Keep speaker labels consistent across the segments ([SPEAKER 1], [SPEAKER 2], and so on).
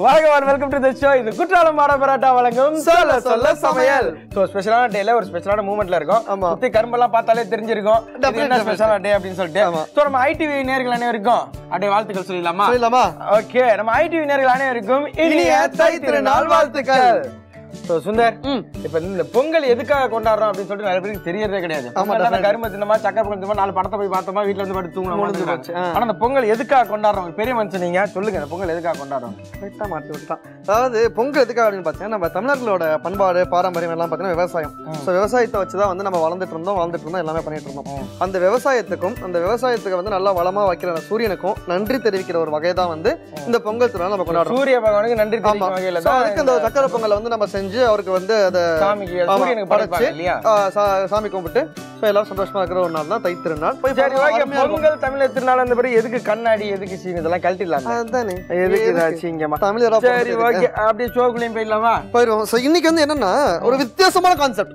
[SPEAKER 1] வணக்கம் welcome to the show இது குற்றாலம் மாட பரோட்டா வழங்கும் சொல்ல சொல்ல சமையல் சோ ஸ்பெஷலான டேல ஒரு ஸ்பெஷலான மூமெண்ட்ல இருக்கும்
[SPEAKER 2] ஆமா.
[SPEAKER 1] சுத்தி கரும்பெல்லாம் பார்த்தாலே தெரிஞ்சிருக்கும் இது
[SPEAKER 2] Definitely,
[SPEAKER 1] என்ன ஸ்பெஷலான டே அப்படின்னு சொல்லிட்டு
[SPEAKER 2] ஆமா.
[SPEAKER 1] சோ நம்ம ஐடிவி நேர்கள் அனைவருக்கும் அப்படியே வாழ்த்துக்கள் சொல்லிடலாமா
[SPEAKER 2] சொல்லலாமா
[SPEAKER 1] ஓகே நம்ம ஐடிவி நேர்கள் அனைவருக்கும்
[SPEAKER 2] இனிய தை திருநாள் வாழ்த்துக்கள்.
[SPEAKER 1] சோ சுந்தர் இப்ப இந்த பொங்கல் எதுக்காக கொண்டாடுறோம் அப்படின்னு சொல்லிட்டு நிறைய பேருக்கு தெரியறதே கிடையாது பொங்கல்னா அந்த கரும்பு தின்னமா சக்கரை பொங்கல் தின்னமா நாலு படத்தை போய் பார்த்தோமா வீட்ல வந்து படுத்து தூங்கணும்
[SPEAKER 2] முடிஞ்சு போச்சு. ஆ.
[SPEAKER 1] ஆனா அந்த பொங்கல் எதுக்காக கொண்டாடுறோம் ஒரு பெரிய மனுஷன் நீங்க சொல்லுங்க இந்த பொங்கல் எதுக்காக கொண்டாடுறோம்
[SPEAKER 2] கரெக்டா மாற்றி விட்டுட்டான் அதாவது பொங்கல் எதுக்காக அப்படின்னு பார்த்தீங்கன்னா நம்ம தமிழர்களோட பண்பாடு பாரம்பரியம் எல்லாம் பார்த்தீங்கன்னா விவசாயம் ஸோ விவசாயத்தை வச்சு தான் வந்து நம்ம வளர்ந்துட்டு இருந்தோம் வாழ்ந்துட்டு இருந்தோம் எல்லாமே பண்ணிட்டு இருந்தோம் அந்த விவசாயத்துக்கும் அந்த விவசாயத்துக்கு வந்து நல்லா வளமா வைக்கிற அந்த சூரியனுக்கும் நன்றி தெரிவிக்கிற ஒரு வகை தான் வந்து இந்த பொங்கல் திருநாள் நம்ம கொண்டாடுறோம்
[SPEAKER 1] சூரிய பகவானுக்கு நன்றி
[SPEAKER 2] ஆமா
[SPEAKER 1] தெரிவிக்கும் வகையில
[SPEAKER 2] So,
[SPEAKER 1] தான்
[SPEAKER 2] அதுக்கு அந்த சக்கரை பொங்கலை வந்து நம்ம செஞ்சு அவருக்கு வந்து அதை
[SPEAKER 1] சாமிக்கு
[SPEAKER 2] ஆமா,
[SPEAKER 1] சூரியனுக்கு
[SPEAKER 2] படைச்சு,
[SPEAKER 1] படைப்பாங்க இல்லையா
[SPEAKER 2] ஆ, சா- சாமி கும்பிட்டு ஸோ எல்லாரும் சந்தோஷமா இருக்கிற ஒரு நாள் தான் தை திருநாள் போய்
[SPEAKER 1] சரி
[SPEAKER 2] பாருங்க,
[SPEAKER 1] ஓகே
[SPEAKER 2] அருமையா இருக்கும்.
[SPEAKER 1] பொங்கல் தமிழர் திருநாள் அந்த பிறகு எதுக்கு கண்ணாடி எதுக்கு சீன் இதெல்லாம் கழட்டிடலாம்
[SPEAKER 2] அதுதானே
[SPEAKER 1] எதுக்கு இதாச்சு இங்கம்மா
[SPEAKER 2] தமிழரா
[SPEAKER 1] சரி ஓகே அப்படியே ஷோக்குள்ளேயும் போயிடலாமா
[SPEAKER 2] போயிடுவோம் ஸோ இன்னைக்கு வந்து என்னன்னா ஒரு வித்தியாசமான கான்செப்ட்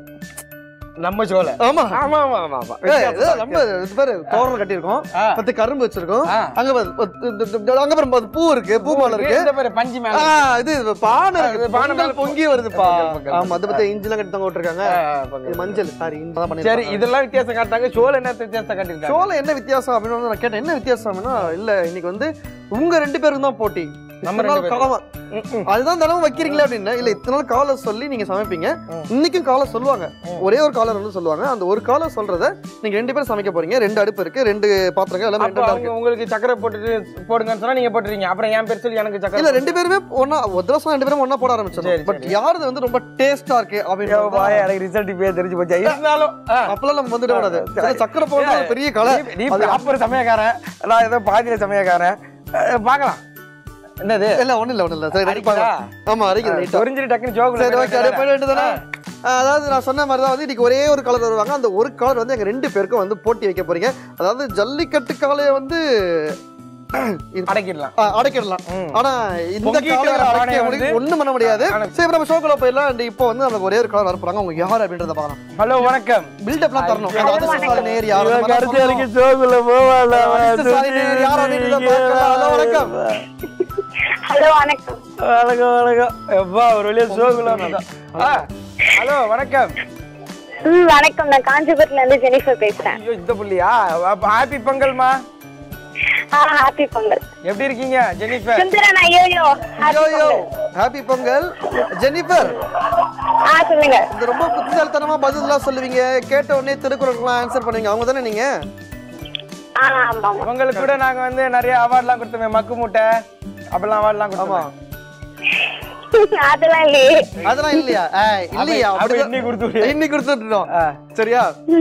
[SPEAKER 1] நம்ம ஷோல
[SPEAKER 2] ஆமா
[SPEAKER 1] ஆமா ஆமா ஆமா ஆமா
[SPEAKER 2] ஏய், இது நம்ம இது பாரு தோரணம் கட்டியிருக்கோம்
[SPEAKER 1] ஆ.
[SPEAKER 2] பத்து கரும்பு வச்சிருக்கோம்
[SPEAKER 1] ஆ.
[SPEAKER 2] அங்க பாரு, பத்து- இந்த- இந்த- அங்க பாரு பத்து பூ இருக்கு பூ மாலை இருக்கு
[SPEAKER 1] இந்த பாரு பஞ்சு மேல
[SPEAKER 2] ஆ, இது இது பானை
[SPEAKER 1] ஆ,
[SPEAKER 2] இருக்கு
[SPEAKER 1] இது பானை
[SPEAKER 2] பானை
[SPEAKER 1] மேல
[SPEAKER 2] பொங்கி வருதுப்பா
[SPEAKER 1] பொங்கல், பொங்கல்.
[SPEAKER 2] ஆமா அதை பத்தி இஞ்சிலாம் கட்டி தொங்க விட்டுருக்காங்க
[SPEAKER 1] ஆ, பொங்கல்.
[SPEAKER 2] இது மஞ்சள் சாரி இஞ்சி தான்
[SPEAKER 1] சரி
[SPEAKER 2] பண்ணிருக்காங்க
[SPEAKER 1] இதெல்லாம் வித்தியாசம் காட்டாங்க ஷோல என்ன வித்தியாசம் காட்டிருக்காங்க
[SPEAKER 2] ஷோல என்ன வித்தியாசம் அப்படின்னு வந்து நான் கேட்டேன் என்ன வித்தியாசம் அப்படின்னா இல்ல இன்னைக்கு வந்து உங்க ரெண்டு பேருக்கும் தான் போட்டி
[SPEAKER 1] நம்ம
[SPEAKER 2] இத்தனை நாள்
[SPEAKER 1] ரெண்டு
[SPEAKER 2] காலம் அதுதான் தினமும் வைக்கிறீங்களே அப்படின்னு இல்ல இத்தனை நாள் காலை சொல்லி நீங்க சமைப்பீங்க இன்னைக்கும் காலை சொல்லுவாங்க ஒரே ஒரு காலர் வந்து சொல்லுவாங்க அந்த ஒரு காலை சொல்றத நீங்க ரெண்டு பேரும் சமைக்க போறீங்க ரெண்டு அடுப்பு இருக்கு ரெண்டு பாத்திரங்கள் எல்லாமே
[SPEAKER 1] அப்ப
[SPEAKER 2] ரெண்டு
[SPEAKER 1] அவங்க
[SPEAKER 2] இருக்கு
[SPEAKER 1] உங்களுக்கு சக்கரை போட்டுட்டு போடுங்கன்னு சொன்னா நீங்க போட்டுறீங்க அப்புறம் என் பேர் சொல்லி எனக்கு
[SPEAKER 2] இல்ல
[SPEAKER 1] சக்கரை
[SPEAKER 2] ரெண்டு பேருமே ஒன்னா ஒரு தடவை ரெண்டு பேரும் ஒண்ணா போட
[SPEAKER 1] சரி,
[SPEAKER 2] ஆரம்பிச்சிடும் பட் யாருது வந்து ரொம்ப டேஸ்டா இருக்கு
[SPEAKER 1] ஐயோ,
[SPEAKER 2] அப்படின்னு
[SPEAKER 1] வாய், எனக்கு ரிசல்ட் இப்பயே தெரிஞ்சு போச்சு இருந்தாலும் ஆ.
[SPEAKER 2] அப்பெல்லாம் நம்ம வந்துட கூடாது சில சக்கரை போடுறது ஒரு பெரிய கலை
[SPEAKER 1] நீ- நீ ப்ராப்பர் சமயக்காரன் நான் ஏதோ பாதியில சமயக்காரன் அஹ், பார்க்கலாம் என்னது
[SPEAKER 2] இல்ல ஒண்ணு இல்ல ஒண்ணு இல்ல சரி
[SPEAKER 1] அடிக்குதா?
[SPEAKER 2] ஆமா அரைக்குது லைட்டா
[SPEAKER 1] தெரிஞ்சிட்டு டக்குன்னு ஜோக்குல
[SPEAKER 2] சரி ஓகே அப்படியே போயிட வேண்டியதானே அதாவது நான் சொன்ன மாதிரி தான் வந்து இன்னைக்கு ஒரே ஒரு கலர் வருவாங்க அந்த ஒரு கலர் வந்து எங்க ரெண்டு பேருக்கும் வந்து போட்டி வைக்க போறீங்க அதாவது ஜல்லிக்கட்டு காளைய வந்து இது-
[SPEAKER 1] அடக்கிடலாம்
[SPEAKER 2] ஆ, அடைக்கிடலாம்
[SPEAKER 1] ம்.
[SPEAKER 2] ஆனா இந்த
[SPEAKER 1] பொங்கிட்டு
[SPEAKER 2] காலையில
[SPEAKER 1] வர
[SPEAKER 2] அடைக்க
[SPEAKER 1] பானையை
[SPEAKER 2] முடியும்
[SPEAKER 1] வந்து-
[SPEAKER 2] ஒண்ணும் பண்ண முடியாது
[SPEAKER 1] ஆனா-
[SPEAKER 2] சரி இப்ப நம்ம ஷோக்குள்ள போயிடலாம் and இப்போ வந்து நமக்கு ஒரே ஒரு கலர் வரப்போறாங்க அவங்க யார் அப்படின்றத பார்க்கலாம்
[SPEAKER 1] ஹலோ வணக்கம்
[SPEAKER 2] பில்டப்லாம் தரணும்
[SPEAKER 1] ஐயோ,
[SPEAKER 2] அந்த அதிர்ஷ்டசாலி நேர் யார்
[SPEAKER 1] இவன்
[SPEAKER 2] அந்த மாதிரி
[SPEAKER 1] கடைசி வரைக்கும்
[SPEAKER 2] சொல்லணும்.
[SPEAKER 1] ஜோக்குல போவாள
[SPEAKER 2] அதிர்ஷ்டசாலி நேர் யார் அப்படின்றத பார்க்கலாம் ஹலோ வணக்கம்
[SPEAKER 3] ஹலோ வணக்கம்
[SPEAKER 1] வணக்கம் வணக்கம் எப்பா ஒரு வழியா ஜோக்குல ஹலோ வணக்கம்
[SPEAKER 3] ம் வணக்கம் நான் காஞ்சிபுரத்துல இருந்து ஜெனிஃபர் பேசுறேன்
[SPEAKER 1] ஐயோ இந்த புள்ளியா ஹாப்பி பொங்கல்மா
[SPEAKER 3] ஆ ஹாப்பி பொங்கல்
[SPEAKER 1] எப்படி இருக்கீங்க ஜெனிஃபர்
[SPEAKER 3] சுந்தரன் ஐயோயோ ஹாப்பி
[SPEAKER 2] யோயோ
[SPEAKER 3] பொங்கல்
[SPEAKER 2] ஹாப்பி பொங்கல் ஜெனிஃபர்
[SPEAKER 3] ஆ சொல்லுங்க
[SPEAKER 2] இந்த ரொம்ப புத்திசாலித்தனமா பதில்லாம் சொல்லுவீங்க கேட்ட உடனே திருக்குறளுக்குலாம் ஆன்சர் பண்ணுவீங்க அவங்க தானே நீங்க
[SPEAKER 3] ஆ ஆமா ஆமா
[SPEAKER 1] உங்களுக்கு கூட நாங்க வந்து நிறைய அவார்ட்லாம் கொடுத்தோமே மக்கு மூட்டை அப்பெல்லாம் அவார்ட்லாம்
[SPEAKER 2] ஆமா
[SPEAKER 1] கொடுத்தோம்
[SPEAKER 3] அதெல்லாம் இல்லையே
[SPEAKER 2] அதெல்லாம் இல்லையா ஏய், இல்லையா
[SPEAKER 1] அப்ப
[SPEAKER 2] அப்படிதான்
[SPEAKER 1] இன்னைக்கு கொடுத்து
[SPEAKER 2] இன்னைக்கு கொடுத்துட்டோம் சரியா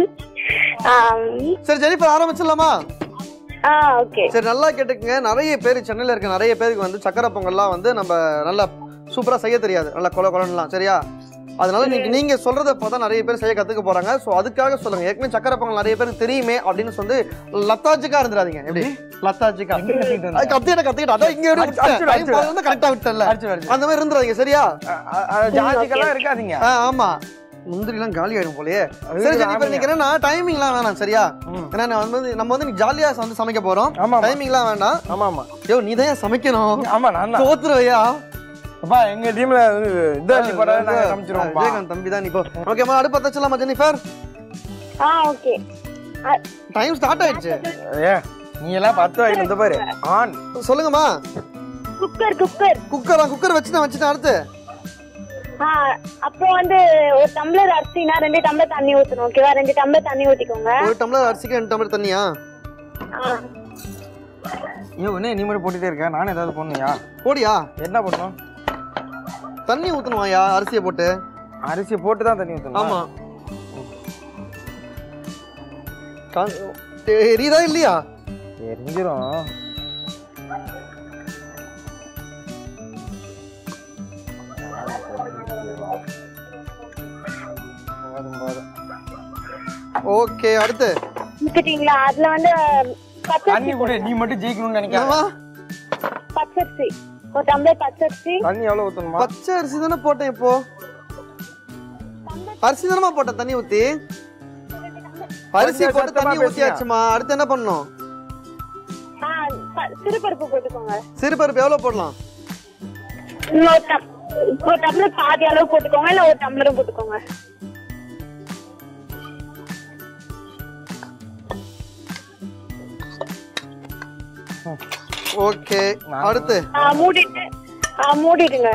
[SPEAKER 3] ஆம்.
[SPEAKER 2] சரி ஜெனிஃபர் ஆரம்பிச்சிடலாமா
[SPEAKER 3] ஆ ஓகே
[SPEAKER 2] சரி நல்லா கேட்டுக்கங்க நிறைய பேர் சென்னையில இருக்க நிறைய பேருக்கு வந்து சக்கரை பொங்கல்லாம் வந்து நம்ம நல்லா சூப்பரா செய்ய தெரியாது நல்லா கொல கொலன்லாம் சரியா அதனால நீங்க நீங்க சொல்றத பார்த்தா நிறைய பேர் செய்ய கத்துக்க போறாங்க சோ அதுக்காக சொல்லுங்க ஏற்கனவே சக்கரை பொங்கல் நிறைய பேருக்கு தெரியுமே அப்படின்னு சொல்லி லத்தாஜிக்கா இருந்துடாதீங்க எப்படி லத்தாஜிக்கா அது கத்துக்கிட்ட கத்துக்கிட்ட அதான் இங்க
[SPEAKER 1] அடிச்சு, அடிச்சு, அடிச்சு.
[SPEAKER 2] வந்து கரெக்டா விட்டல
[SPEAKER 1] அடிச்சு, அடிச்சு.
[SPEAKER 2] அந்த மாதிரி இருந்துடாதீங்க சரியா
[SPEAKER 1] ஜாதிக்கெல்லாம் இருக்காதீங்க
[SPEAKER 2] ஆ, ஆமா முந்திரி எல்லாம் காலி ஆயிடும் போலயே சரி சரி இப்ப நீங்க என்னன்னா டைமிங்லாம் வேணாம் சரியா ஏன்னா நான் வந்து நம்ம வந்து ஜாலியா வந்து சமைக்க போறோம்
[SPEAKER 1] ஆமா, ஆமா.
[SPEAKER 2] டைமிங்லாம் வேண்டாம்
[SPEAKER 1] ஆமா ஆமா
[SPEAKER 2] யோ நீ தான் சமைக்கணும்
[SPEAKER 1] ஆமா நான் தான்
[SPEAKER 2] தோத்துருவையா
[SPEAKER 1] அப்பா எங்க டீம்ல இது அள்ளி போட நாங்க சமைச்சிருவோம்
[SPEAKER 2] விஜயகாந்த் தம்பி தான் இப்போ ஓகேமா அடுப்பு தச்சலாமா ஜெனிஃபர்
[SPEAKER 3] ஆ ஓகே
[SPEAKER 2] டைம் ஸ்டார்ட் ஆயிடுச்சு
[SPEAKER 1] ஏ நீ எல்லாம் பத்து வயது இந்த பாரு ஆன்
[SPEAKER 2] சொல்லுங்கம்மா
[SPEAKER 3] குக்கர் குக்கர்
[SPEAKER 2] குக்கரா குக்கர் வச்சுட்டேன் வச்சுட்டேன் அடுத்து
[SPEAKER 3] ஆ அப்புறம் வந்து ஒரு டம்ளர் அரிசினா ரெண்டு டம்ளர் தண்ணி ஊத்தணும் ஓகேவா ரெண்டு டம்ளர் தண்ணி ஊத்திக்கோங்க
[SPEAKER 2] ஒரு டம்ளர் அரிசிக்கு ரெண்டு டம்ளர் தண்ணியா
[SPEAKER 3] ஆ
[SPEAKER 1] ஐயோ என்ன நீ மட்டும் போட்டுட்டே இருக்க நானும் ஏதாவது பண்ணுயா
[SPEAKER 2] போடியா
[SPEAKER 1] என்ன பண்ணும்
[SPEAKER 2] தண்ணி ஊத்தணுமாயா அரிசியை போட்டு
[SPEAKER 1] அரிசி போட்டு தான் தண்ணி ஊத்தணும்
[SPEAKER 2] ஆமா கா- எரியுதா இல்லையா
[SPEAKER 1] எரிஞ்சிரும் போதும் போதும்
[SPEAKER 2] ஓகே அடுத்து
[SPEAKER 3] ஊத்திட்டீங்களா அதுல வந்து பச்சரிசி
[SPEAKER 1] தண்ணி கூட நீ மட்டும் ஜெயிக்கணும்னு நினைக்காத
[SPEAKER 2] என்னம்மா
[SPEAKER 3] பச்சரிசி ஒரு டம்ளர் பச்சரிசி
[SPEAKER 1] தண்ணி எவ்வளவு ஊத்தணுமா
[SPEAKER 2] பச்சை அரிசி தானே போட்டேன் இப்போ அரிசி தானமா போட்டேன் தண்ணி ஊத்தி அரிசி
[SPEAKER 1] கொஞ்சம்
[SPEAKER 2] போட்டு
[SPEAKER 1] சத்தமா
[SPEAKER 2] தண்ணி
[SPEAKER 1] பேசுங்க.
[SPEAKER 2] ஊத்தியாச்சுமா அடுத்து என்ன பண்ணணும்
[SPEAKER 3] ஆ ப- சிறுபருப்பு போட்டுக்கோங்க
[SPEAKER 2] சிறுபருப்பு எவ்வளவு போடலாம்
[SPEAKER 3] நீங்க ஒரு டம்- ஒரு டம்ளர் பாதி அளவு போட்டுக்கோங்க இல்ல ஒரு டம்ளரும் போட்டுக்கோங்க
[SPEAKER 2] ஓகே அடுத்து
[SPEAKER 3] ஆ, மூடிட்டு ஆ, மூடிடுங்க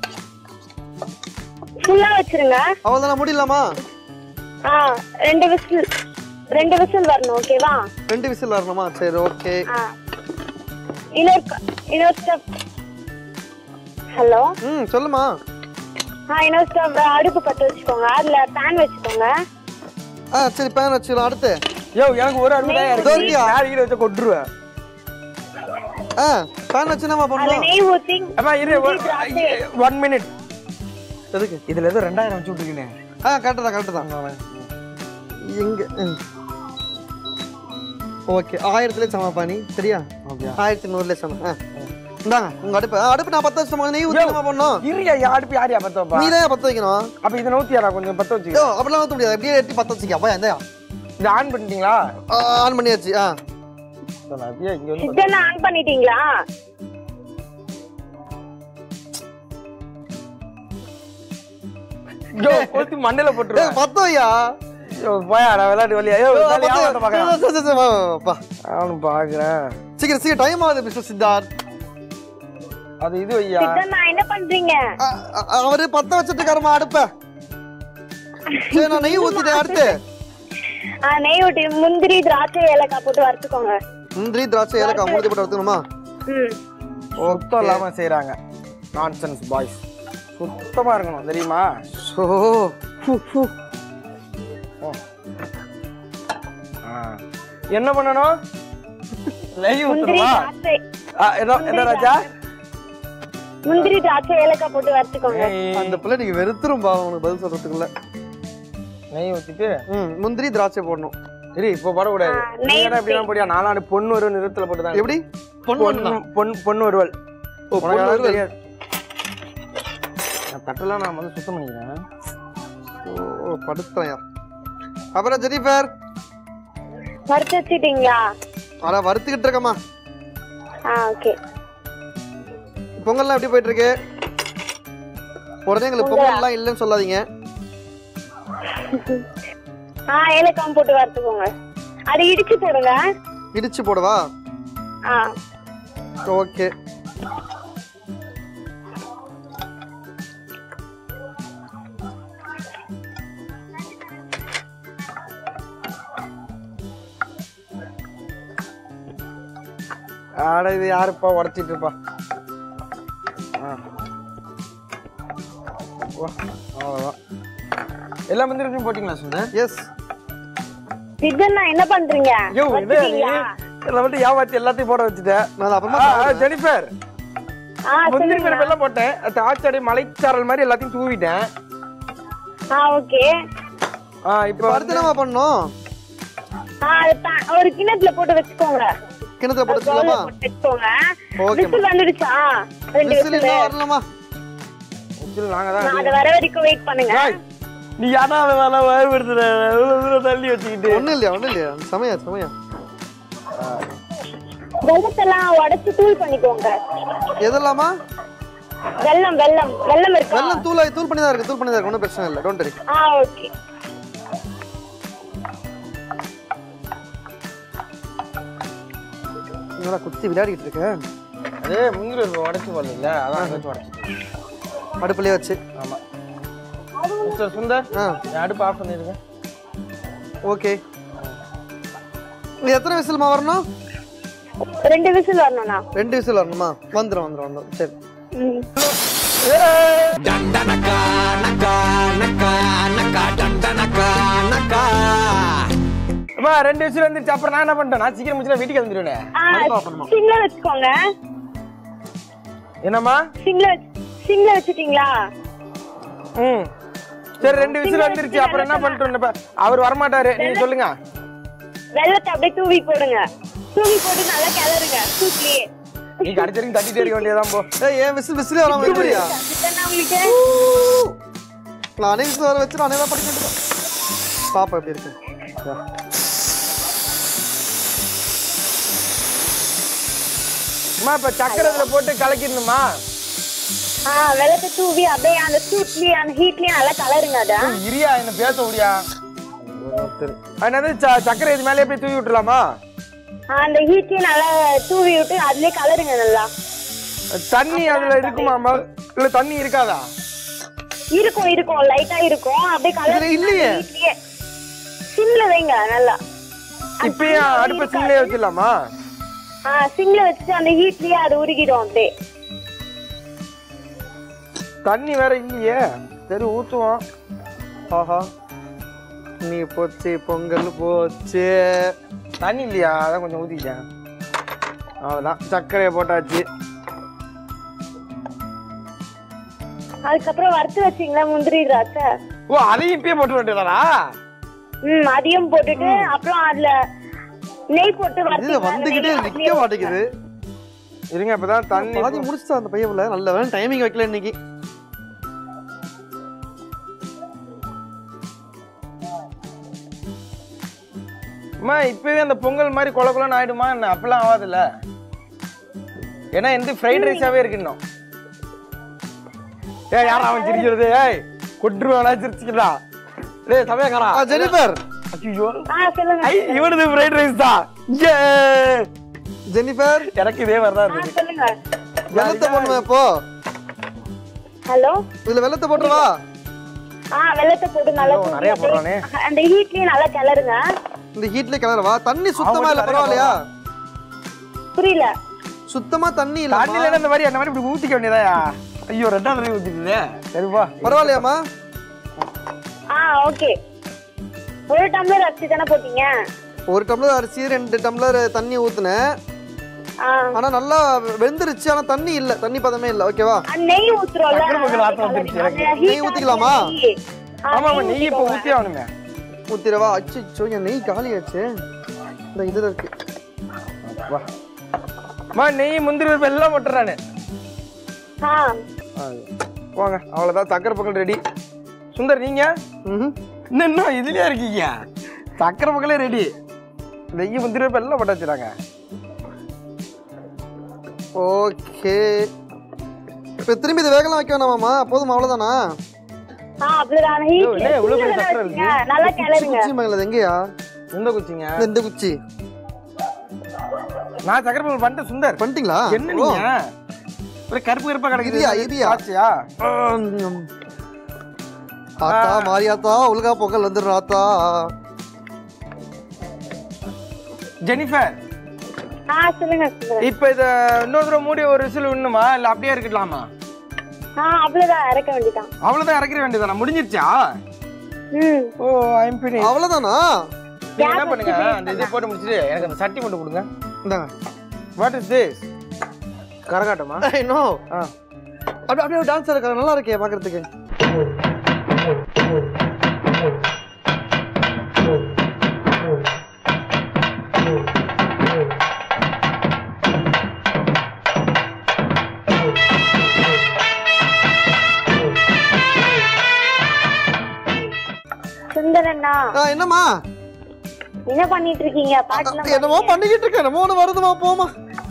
[SPEAKER 3] ஃபுல்லா வச்சிருங்க
[SPEAKER 2] அவ்வளோதானே முடியலாமா
[SPEAKER 3] ஆ ரெண்டு விசில் ரெண்டு விசில் வரணும் ஓகேவா
[SPEAKER 2] ரெண்டு விசில் வரணுமா சரி ஓகே
[SPEAKER 3] ஆ இன்னொரு க- இன்னொரு ஸ்டெப் ஹலோ
[SPEAKER 2] ம் சொல்லுமா
[SPEAKER 3] ஆ இன்னொரு ஸ்டவ் அடுப்பு பற்ற வச்சுக்கோங்க அதுல பேன் வச்சுக்கோங்க
[SPEAKER 2] ஆ சரி பேன் வச்சுக்கலாம் அடுத்து
[SPEAKER 1] யோ எனக்கு ஒரு அறுபதாயிரம் இருக்கு
[SPEAKER 2] தோல்வியா?
[SPEAKER 1] யார் கீழே வச்சு கொட்டுருவேன்
[SPEAKER 2] ஆ பேன் வச்சு என்னம்மா
[SPEAKER 3] அதுல
[SPEAKER 2] பண்ணணும்
[SPEAKER 3] நெய் ஊத்தி
[SPEAKER 1] அம்மா இரு ஒன் மினிட்
[SPEAKER 2] எதுக்கு
[SPEAKER 1] இதுல ஏதோ ரெண்டாயிரம் வச்சு விட்டுருக்கேன்
[SPEAKER 2] ஆ கரெக்டு தான் கரெக்டு தான் எங்க ஓகே ஆயிரத்துலேயே சமாப்பா நீ சரியா
[SPEAKER 1] ஓகே
[SPEAKER 2] ஆயிரத்தி நூறுலேயே சம ஆ இந்தாங்க உங்க அடுப்பு ஆ, அடுப்பு நான் பத்து வருஷமா நெய் ஊற்றி நம்ம பண்ணோம்
[SPEAKER 1] இருயா அடுப்பு யாரையா பத்த வைப்பா
[SPEAKER 2] நீ தான் பத்து வைக்கணும்
[SPEAKER 1] அப்ப இதை நூத்தியாரா கொஞ்சம் பத்த வச்சு
[SPEAKER 2] யோ அப்படிலாம் ஊற்ற முடியாது எப்படியே எட்டி பத்து வச்சுக்க அப்பா எந்த
[SPEAKER 1] இதை ஆன் பண்ணிட்டீங்களா
[SPEAKER 2] ஆன் பண்ணியாச்சு ஆ
[SPEAKER 1] சரி, அப்படியே இங்க வந்து
[SPEAKER 3] சிக்கன் ஆன் பண்ணிட்டீங்களா
[SPEAKER 1] யோ கொளுத்தி மண்டையில போட்டுருவேன்
[SPEAKER 2] ஏய், பத்து வையா
[SPEAKER 1] யோ போயா நான் விளையாட்டு வழியா யோ
[SPEAKER 2] யோ,
[SPEAKER 1] வேலையா
[SPEAKER 2] பத்து
[SPEAKER 1] ஆவட்ட
[SPEAKER 2] வை.
[SPEAKER 1] பார்க்கறேன்.
[SPEAKER 2] சரி, சரி, சரி, வா, வா, வா.
[SPEAKER 1] நானும் பாக்குறேன்
[SPEAKER 2] சீக்கிரம் சீக்கிரம் டைம் ஆகுது மிஸ்டர் சித்தார்த்
[SPEAKER 1] அது இது ஐயா
[SPEAKER 3] சிக்கன் நான் என்ன பண்றீங்க
[SPEAKER 2] அ, அ, அவரு பத்த வச்சுட்டு இருக்காருமா அடுப்ப சரி நான் நெய் ஊத்திட்டேன் அடுத்து
[SPEAKER 3] ஆ, நெய் ஊட்டி முந்திரி திராட்சை ஏலக்காய் போட்டு வறுத்துக்கோங்க
[SPEAKER 2] முந்திரி திராட்சை ஏலக்காய் மூணு போட்டு எடுத்துக்கணுமா
[SPEAKER 3] ம்
[SPEAKER 1] சுத்தம் இல்லாம செய்யறாங்க நான்சென்ஸ் பாய்ஸ் சுத்தமா இருக்கணும் தெரியுமா
[SPEAKER 2] ஓ ஃபு, ஃபு.
[SPEAKER 1] ஆ. என்ன பண்ணணும் நெய்
[SPEAKER 3] முந்திரி
[SPEAKER 1] ஊத்துறவா
[SPEAKER 3] திராட்சை
[SPEAKER 1] என்ன என்ன ராஜா
[SPEAKER 3] முந்திரி திராட்சை ஏலக்காய் போட்டு வறுத்துக்கோங்க
[SPEAKER 1] நெய்
[SPEAKER 2] அந்த பிள்ளை நீங்க வெறுத்துரும் பாவம் உனக்கு பதில் சொல்றதுக்குள்ள
[SPEAKER 1] நெய் ஊத்திட்டு
[SPEAKER 2] ம் முந்திரி திராட்சை போடணும்
[SPEAKER 1] சரி இப்போ போடக்கூடாது
[SPEAKER 3] ஆ,
[SPEAKER 1] நீ
[SPEAKER 3] நெய்
[SPEAKER 1] என்ன இப்படிலாம் போடியா நாலாண்டு பொண்ணு ஒரு நிறுத்தல போட்டுதான்
[SPEAKER 2] எப்படி பொண்ணு
[SPEAKER 1] பொண்ணு பொன் பொண்ணு ஒருவல்
[SPEAKER 2] ஓ,
[SPEAKER 1] உனக்கு
[SPEAKER 2] பொண்ணு
[SPEAKER 1] அதெல்லாம்
[SPEAKER 2] வறுவல்.
[SPEAKER 1] தெரியாது நான் தட்டெல்லாம் நான் வந்து சுத்தம் பண்ணிக்கிறேன்
[SPEAKER 2] ஓ படுத்துறேன் அப்புறம் ஜெனிஃபர்
[SPEAKER 3] வறுத்து வச்சிட்டீங்களா
[SPEAKER 2] அட வறுத்துக்கிட்டு இருக்கம்மா
[SPEAKER 3] ஆ ஓகே
[SPEAKER 2] பொங்கல்லாம் எப்படி போயிட்டு இருக்கு உடனே எங்களுக்கு பொங்கல்லாம் இல்லைன்னு சொல்லாதீங்க
[SPEAKER 3] ஆ ஏலக்காய் போட்டு வறுத்துக்கோங்க அதை இடிச்சு போடுங்க
[SPEAKER 2] இடிச்சு போடவா
[SPEAKER 3] ஆ
[SPEAKER 2] ஓகே
[SPEAKER 1] ஆட இது யாருப்பா உடச்சிட்டு இருப்பா ஆ. வா, அவ்வளவுதான் எல்லா மந்திரத்தையும் போட்டீங்களா சொன்ன
[SPEAKER 2] எஸ்
[SPEAKER 3] சிக்கன் என்ன பண்றீங்க
[SPEAKER 1] ஐயோ இது நீ
[SPEAKER 3] வறுத்துட்டீங்களா?
[SPEAKER 1] இதில் மட்டும் ஏமாத்தி எல்லாத்தையும் போட வச்சுட்டேன்
[SPEAKER 2] நான் அப்புறமா
[SPEAKER 1] ஆ, ஆ,
[SPEAKER 2] சாப்பிடுறேன்.
[SPEAKER 1] ஜெனிஃபர்
[SPEAKER 3] ஆ
[SPEAKER 1] முந்திரி
[SPEAKER 3] சொல்லுங்க
[SPEAKER 1] பருப்பு எல்லாம் போட்டேன் தாச்சாடி மலைச்சாரல் மாதிரி எல்லாத்தையும் தூவிட்டேன்
[SPEAKER 3] ஆ ஓகே
[SPEAKER 1] ஆ இப்போ
[SPEAKER 2] இப்போ அடுத்து என்னம்மா பண்ணணும்
[SPEAKER 3] ஆ அது பா- ஒரு கிண்ணத்துல போட்டு வச்சுக்கோங்க
[SPEAKER 2] கிணத்துல போட்டு
[SPEAKER 3] பவுல்ல
[SPEAKER 2] வச்சுக்கலாமா
[SPEAKER 3] போட்டு வச்சுக்கோங்க
[SPEAKER 2] ஓகே
[SPEAKER 3] விசில் வந்துடுச்சா ரெண்டு
[SPEAKER 2] விசில்
[SPEAKER 3] விசில்
[SPEAKER 2] இன்னும் வரலாமா
[SPEAKER 1] விசில் நாங்க தான்
[SPEAKER 3] நான் அதை வர வரைக்கும் வெயிட் பண்ணுங்க
[SPEAKER 1] ஏய், நீ யாரா வேலை பயன்படுத்துற இவ்வளவு தூரம் தள்ளி வச்சுக்கிட்டு
[SPEAKER 2] ஒண்ணும் இல்லையா ஒண்ணும் இல்லையா சமயா சமயா
[SPEAKER 3] வெள்ளத்தெல்லாம் உடைச்சு தூள் பண்ணிக்கோங்க
[SPEAKER 2] எதெல்லாமா
[SPEAKER 3] வெல்லம் வெல்லம் வெல்லம் இருக்கா
[SPEAKER 2] வெள்ளம் தூள் தூள் பண்ணி தான் இருக்கு தூள் பண்ணி தான் இருக்கு ஒன்றும் பிரச்சனை இல்லை டோன்ட் வரி
[SPEAKER 3] ஆ ஓகே
[SPEAKER 2] என்னடா குத்தி விளையாடிட்டு இருக்கேன்
[SPEAKER 1] அதே முந்திரி பருப்பு உடச்சு போடல அதான் அங்க வச்சு உடச்சிட்டு
[SPEAKER 2] அடுப்புலயே வச்சு
[SPEAKER 1] ஆமா மிஸ்டர் சுந்தர்
[SPEAKER 2] ஆ
[SPEAKER 1] என் அடுப்பு ஆஃப் பண்ணிருங்க
[SPEAKER 2] ஓகே இது எத்தனை விசில்மா வரணும்
[SPEAKER 3] ரெண்டு விசில் வரணும்ண்ணா
[SPEAKER 2] ரெண்டு விசில் வரணுமா வந்துடும் வந்துடும் வந்துடும் சரி
[SPEAKER 3] ம்
[SPEAKER 1] அம்மா ரெண்டு விசில் வந்துருச்சு அப்புறம் நான் என்ன பண்ணிட்டேன் நான் சீக்கிரம் முடிச்சு வீட்டுக்கு வந்துருவேன்
[SPEAKER 3] ஆ சிம்ல வச்சுக்கோங்க
[SPEAKER 1] என்னம்மா
[SPEAKER 3] சிம்ல சிம்ல வச்சுட்டீங்களா
[SPEAKER 1] ம் சரி ரெண்டு விசில் வந்துருச்சு அப்புறம் என்ன பண்ணிட்டு அவர் வரமாட்டாரு நீங்க சொல்லுங்க
[SPEAKER 3] வெள்ளத்தை அப்படியே தூவி போடுங்க தூவி போட்டு நல்லா கிளறுங்க சூட்லயே
[SPEAKER 1] நீ கடைசி வரைக்கும் தட்டிட்டே இருக்க வேண்டியதான் போ
[SPEAKER 2] ஏய் ஏன் விசில் விசிலே வராம எப்படியா
[SPEAKER 3] சிக்கன் உங்களுக்கு
[SPEAKER 2] நானே விசில் வர வச்சு நானே தான் படிக்க பாப்பா எப்படி இருக்கு
[SPEAKER 1] அம்மா இப்ப சக்கரத்துல போட்டு கலக்கிடணுமா
[SPEAKER 3] ஆ வெள்ளத்தை தூவி அப்படியே அந்த சூட்லயே அந்த ஹீட்லயே நல்லா கலருங்க அத
[SPEAKER 1] ஏய், இரியா என்ன பேச முடியா என்னது ச- சக்கரை இது மேலே போய் தூவி விட்டுலாமா
[SPEAKER 3] ஆ, அந்த ஹீட்லயே நல்லா தூவி விட்டு அதுலயே கலருங்க நல்லா
[SPEAKER 1] தண்ணி அதுல இருக்குமாமா இல்ல தண்ணி இருக்காதா
[SPEAKER 3] இருக்கும் இருக்கும் லைட்டா இருக்கும் அப்படியே
[SPEAKER 2] இதுல
[SPEAKER 3] கலர்
[SPEAKER 2] இல்லையே.
[SPEAKER 3] சிம்ல வைங்க நல்லா
[SPEAKER 1] இப்பயே அடுப்பு சிம்லயே வச்சிடலாமா
[SPEAKER 3] ஆ சிம்ல வச்சு அந்த ஹீட்லயே அது உருகிடும் அப்படியே
[SPEAKER 1] தண்ணி வேற இல்லையே சரி ஊத்துவோம்
[SPEAKER 2] ஆஹா நீ போச்சு பொங்கல் போச்சு
[SPEAKER 1] தண்ணி இல்லையா அதான் கொஞ்சம் ஊத்திக்கிட்டேன் அவ்வளவுதான் சர்க்கரையை போட்டாச்சு
[SPEAKER 3] அதுக்கப்புறம் வறுத்து வச்சீங்களா முந்திரி திராட்சை
[SPEAKER 1] ஓ அதையும் இப்பயே போட்டு வேண்டியதானா
[SPEAKER 3] ம் அதையும் போட்டுட்டு அப்புறம் அதுல நெய் போட்டு
[SPEAKER 2] இதுல
[SPEAKER 3] வறுத்தீங்களா? அந்த
[SPEAKER 2] வந்துகிட்டே
[SPEAKER 3] நெய்
[SPEAKER 2] நிக்க
[SPEAKER 3] அதுலயே
[SPEAKER 2] மாட்டேங்குது
[SPEAKER 1] இருங்க இப்பதான் தண்ணி
[SPEAKER 2] பாதி முடிச்சுட்டா அந்த பையன் நல்ல வேலை டைமிங் வைக்கல இன்னைக்கு
[SPEAKER 1] அம்மா இப்பவே அந்த பொங்கல் மாதிரி கொல கொலன்னு ஆயிடுமா என்ன அப்பெல்லாம் ஆகாதுல்ல ஏன்னா எந்த ஃப்ரைட் ரைஸாவே இருக்கு இன்னும் ஏய் யாரா அவன் சிரிக்கிறது ஏய் கொட்டுருவானா சிரிச்சுக்கிறா டேய் சமயக்காரா
[SPEAKER 2] ஆ, ஜெனிஃபர்
[SPEAKER 1] ஐயோ
[SPEAKER 3] ஆ சொல்லுங்க
[SPEAKER 1] ஐ இவனது ஃப்ரைட் ரைஸ் தான் ஏ
[SPEAKER 2] ஜெனிஃபர்
[SPEAKER 1] எனக்கு இதே மாதிரி தான்
[SPEAKER 3] ஆ
[SPEAKER 1] இருந்தது
[SPEAKER 3] சொல்லுங்க
[SPEAKER 2] வெள்ளத்தை போடணும் இப்போ
[SPEAKER 3] ஹலோ
[SPEAKER 2] இதுல வெள்ளத்தை போட்டுருவா
[SPEAKER 3] ஆ வெள்ளத்தை போட்டு நல்லா
[SPEAKER 1] ஐயோ,
[SPEAKER 3] தூவி
[SPEAKER 1] நிறைய
[SPEAKER 3] அப்படியே
[SPEAKER 1] போடுறானே.
[SPEAKER 3] அந்த ஹீட்லயே நல்லா கிளறுங்க
[SPEAKER 2] இந்த ஹீட்ல கிளறவா தண்ணி சுத்தமா இல்ல
[SPEAKER 1] அவன்
[SPEAKER 2] பரவாயில்லையா
[SPEAKER 3] புரியல
[SPEAKER 2] சுத்தமா தண்ணி இல்ல
[SPEAKER 1] தண்ணில இந்த மாதிரி அந்த மாதிரி இப்படி ஊத்திக்க வேண்டியதாயா ஐயோ ரெண்டாவது தடவை ஊத்திக்குதே சரிப்பா
[SPEAKER 2] பரவாயில்லையாமா
[SPEAKER 3] ஆ ஓகே ஒரு டம்ளர் அரிசி தானே போட்டீங்க
[SPEAKER 2] ஒரு டம்ளர் அரிசி ரெண்டு டம்ளர் தண்ணி ஊத்துனேன்
[SPEAKER 3] ஆ
[SPEAKER 2] ஆனா நல்லா வெந்துருச்சு ஆனா தண்ணி இல்ல தண்ணி பதமே இல்ல ஓகேவா
[SPEAKER 3] அந்த நெய் ஊத்துறோம்ல
[SPEAKER 1] சக்கரை பொங்கல் ஆட்டம் வந்துருச்சு எனக்கு.
[SPEAKER 3] அந்த heat
[SPEAKER 2] நெய் ஊத்திக்கலாமா?
[SPEAKER 3] நெய். ஆ,
[SPEAKER 1] ஆமா ஆமா நெய் இப்ப
[SPEAKER 3] ஊத்திக்கோங்க.
[SPEAKER 1] ஊத்தி ஆகணுமே
[SPEAKER 2] ஊத்திரவா அச்சோ என் நெய் காலி ஆச்சு இந்த இதுல இருக்கு
[SPEAKER 1] வா அம்மா நெய் முந்திரி பருப்பு எல்லாம் போட்டுறானு
[SPEAKER 3] ஆ
[SPEAKER 1] போங்க அவ்வளவுதான் சக்கரை பொங்கல் ரெடி சுந்தர் நீங்க
[SPEAKER 2] ம்ஹும்.
[SPEAKER 1] இன்னும் இன்னும் இதுலயே இருக்கீங்க சக்கரை பொங்கலே ரெடி நெய் முந்திரி பருப்பு எல்லாம் போட்டு வச்சுறாங்க
[SPEAKER 2] ஓகே இப்போ திரும்பி இது வேகலாம் வைக்க வேணாமாமா போதும் அவ்வளவுதானா
[SPEAKER 3] ஆ அவ்வளவுதான் heat
[SPEAKER 1] ஐயோ, என்ன இவ்வளவு பெரிய
[SPEAKER 3] சிம்ல
[SPEAKER 1] சக்கரை
[SPEAKER 3] வச்சுங்க. நல்லா கிளறுங்க
[SPEAKER 2] குச்சி மங்களது எங்கேயா
[SPEAKER 1] எந்த குச்சிங்க
[SPEAKER 2] இந்த இந்த குச்சி
[SPEAKER 1] நான் சக்கரை பொங்கல் பண்ணிட்டேன் சுந்தர்
[SPEAKER 2] பண்ணிட்டீங்களா
[SPEAKER 1] என்ன நீங்க ஒரு கருப்பு கருப்பா கிடக்குது
[SPEAKER 2] இரியா, இரியா.
[SPEAKER 1] ஆச்சியா
[SPEAKER 2] ஆம். ஆத்தா மாரியாத்தா உலகா பொங்கல் வந்துடுறா ஆத்தா
[SPEAKER 1] ஜெனிஃபர்
[SPEAKER 3] ஆ சொல்லுங்க சொல்லுங்க
[SPEAKER 1] இப்ப இத இன்னொரு தடவை மூடி ஒரு விசில் விடணுமா இல்ல அப்படியே இருக்கலாமா
[SPEAKER 3] ஆ அவ்வளவுதான் இறக்க வேண்டியதான்
[SPEAKER 1] அவ்வளவுதான் இறக்கிற வேண்டியதானா முடிஞ்சிருச்சா
[SPEAKER 3] ம்
[SPEAKER 1] ஓ ஐம் பினி
[SPEAKER 2] அவ்வளவுதானா
[SPEAKER 1] நீங்க என்ன பண்ணுங்க அந்த இது போட்டு முடிச்சிட்டு எனக்கு அந்த சட்டி மட்டும் கொடுங்க
[SPEAKER 2] இந்தாங்க
[SPEAKER 1] வாட் இஸ் திஸ் கரகாட்டமா
[SPEAKER 2] நோ
[SPEAKER 1] ஆ
[SPEAKER 2] அப்படியே அப்படியே டான்ஸ் இருக்காங்க நல்லா இருக்கே பாக்குறதுக்கு
[SPEAKER 3] சுந்தரண்ணா
[SPEAKER 2] ஆ, என்னம்மா
[SPEAKER 3] என்ன பண்ணிட்டு இருக்கீங்க பாட்டுலாம்
[SPEAKER 2] என்னமோ பண்ணிக்கிட்டு இருக்க என்னமோ ஒன்று வருதுமா போமா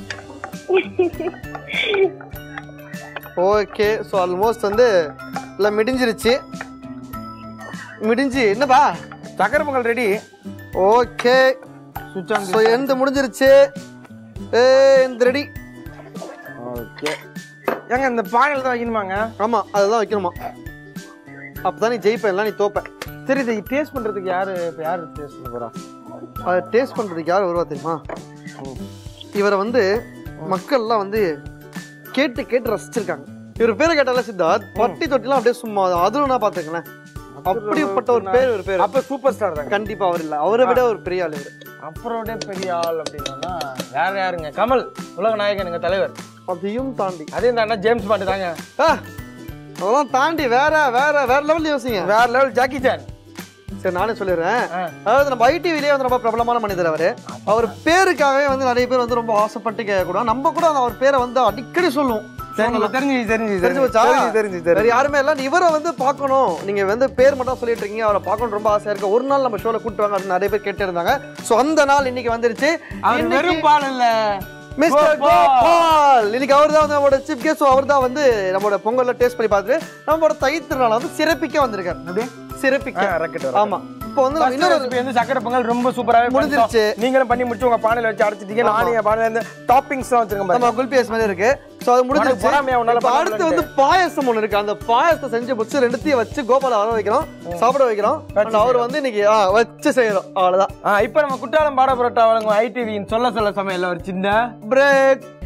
[SPEAKER 2] ஓகே ஸோ ஆல்மோஸ்ட் வந்து எல்லாம் மிடிஞ்சிருச்சு மிடிஞ்சு என்னப்பா
[SPEAKER 1] சக்கரை பொங்கல் ரெடி
[SPEAKER 2] ஓகே
[SPEAKER 1] சுவிட்ச் ஆன்
[SPEAKER 2] ஸோ எந்த முடிஞ்சிருச்சு ஏ எந்த ரெடி
[SPEAKER 1] ஓகே ஏங்க இந்த பானையில் தான் வைக்கணுமாங்க
[SPEAKER 2] ஆமாம் அதுதான் வைக்கணுமா அப்போ தான் நீ ஜெயிப்ப எல்லாம் நீ தோப்ப
[SPEAKER 1] சரி இதை டேஸ்ட் பண்றதுக்கு யாரு இப்ப யாரு டேஸ்ட் பண்ண போறா
[SPEAKER 2] அதை டேஸ்ட் பண்ணுறதுக்கு யார் வருவா தெரியுமா இவரை வந்து மக்கள்லாம் வந்து கேட்டு கேட்டு ரசிச்சிருக்காங்க இவர் பேரை கேட்டால சித்தார்த் பட்டி தொட்டிலாம் அப்படியே சும்மா அதுவும் நான் பார்த்துக்கலேன் அப்படிப்பட்ட ஒரு பேர் ஒரு பேர்
[SPEAKER 1] அப்ப சூப்பர் ஸ்டார் தாங்க
[SPEAKER 2] கண்டிப்பா அவர் இல்ல அவரை விட ஒரு பெரிய ஆள் இவர்
[SPEAKER 1] அப்புறம் பெரிய ஆள் அப்படின்னா வேற யாருங்க கமல் உலக நாயகனுங்க தலைவர்
[SPEAKER 2] அதையும் தாண்டி
[SPEAKER 1] அதே தாண்டா ஜேம்ஸ் பாண்டு தாங்க
[SPEAKER 2] ஆ, அதெல்லாம் தாண்டி வேற வேற வேற லெவல் யோசிங்க
[SPEAKER 1] வேற லெவல் ஜாக்கி சான்
[SPEAKER 2] சரி நானே சொல்லிடுறேன்
[SPEAKER 1] ஆ.
[SPEAKER 2] அதாவது நம்ம ஐடிவிலேயே வந்து ரொம்ப பிரபலமான மனிதர் அவரு அவர் பேருக்காகவே வந்து நிறைய பேர் வந்து ரொம்ப ஆசைப்பட்டு கேட்கக்கூடாது நம்ம கூட அந்த அவர் பேரை வந்து அடிக்கடி சொல்லுவோம்
[SPEAKER 1] தெரிஞ்சு தெரிஞ்சு தெரிஞ்சு
[SPEAKER 2] தெரிஞ்சு வச்சா
[SPEAKER 1] தெரிஞ்சு தெரிஞ்சு
[SPEAKER 2] வேற
[SPEAKER 1] தெரிஞ்சு
[SPEAKER 2] யாருமே இல்ல இவரை வந்து பார்க்கணும் நீங்க வந்து பேர் மட்டும் சொல்லிட்டு இருக்கீங்க அவரை பார்க்கணும் ரொம்ப ஆசையா இருக்கு ஒரு நாள் நம்ம ஷோல கூட்டு வாங்க அப்படின்னு நிறைய பேர் கேட்டு இருந்தாங்க சோ அந்த நாள் இன்னைக்கு வந்துருச்சு
[SPEAKER 1] அவர்
[SPEAKER 2] இன்னைக்கு-
[SPEAKER 1] வெறும் பால் இல்ல
[SPEAKER 2] மிஸ்டர்
[SPEAKER 1] கோபால்.
[SPEAKER 2] கோபால் இன்னைக்கு அவர் தான் வந்து நம்மளோட சீஃப் கெஸ்ட் அவர் தான் வந்து நம்மளோட பொங்கல்ல டேஸ்ட் பண்ணி பார்த்துட்டு நம்மளோட தைத் திருநாளை வந்து சிறப்பிக்க வந்திருக்காரு
[SPEAKER 1] அப்படியே
[SPEAKER 2] சிறப்பிக்க
[SPEAKER 1] ரெக்கெட்
[SPEAKER 2] ஆமா இப்போ வந்து நம்ம
[SPEAKER 1] இன்னொரு
[SPEAKER 2] இன்னொரு
[SPEAKER 1] ரெசிபி வந்து சக்கரை பொங்கல் ரொம்ப சூப்பராகவே
[SPEAKER 2] முடிஞ்சிருச்சு.
[SPEAKER 1] முடிஞ்சிருச்சு நீங்களும் பண்ணி முடிச்சு உங்க பானையில வச்சு அடைச்சிட்டீங்க நானும் என் பானையில இருந்து டாப்பிங்ஸ் தான் வச்சிருக்கேன் பாருங்க.
[SPEAKER 2] நம்ம குல்பிஎஸ் மாதிரி இருக்கு சோ அது முடிஞ்சிருச்சு
[SPEAKER 1] பொறாமையா உன்னால
[SPEAKER 2] இப்போ
[SPEAKER 1] பண்ண
[SPEAKER 2] அடுத்து வந்து பாயாசம் ஒண்ணு இருக்கு அந்த பாயாசத்தை செஞ்சு முடிச்சு ரெண்டுத்தையும் வச்சு கோபால வர வைக்கிறோம் சாப்பிட வைக்கிறோம் And அவர் வந்து இன்னைக்கு ஆ, வச்சு செய்யறோம் அவ்வளவுதான்
[SPEAKER 1] ஆ, இப்ப நம்ம குற்றாலம் பாட புரோட்டா வழங்கும் ஐடிவியின் சொல்ல சொல்ல சமையல்ல ஒரு சின்ன
[SPEAKER 2] பிரேக்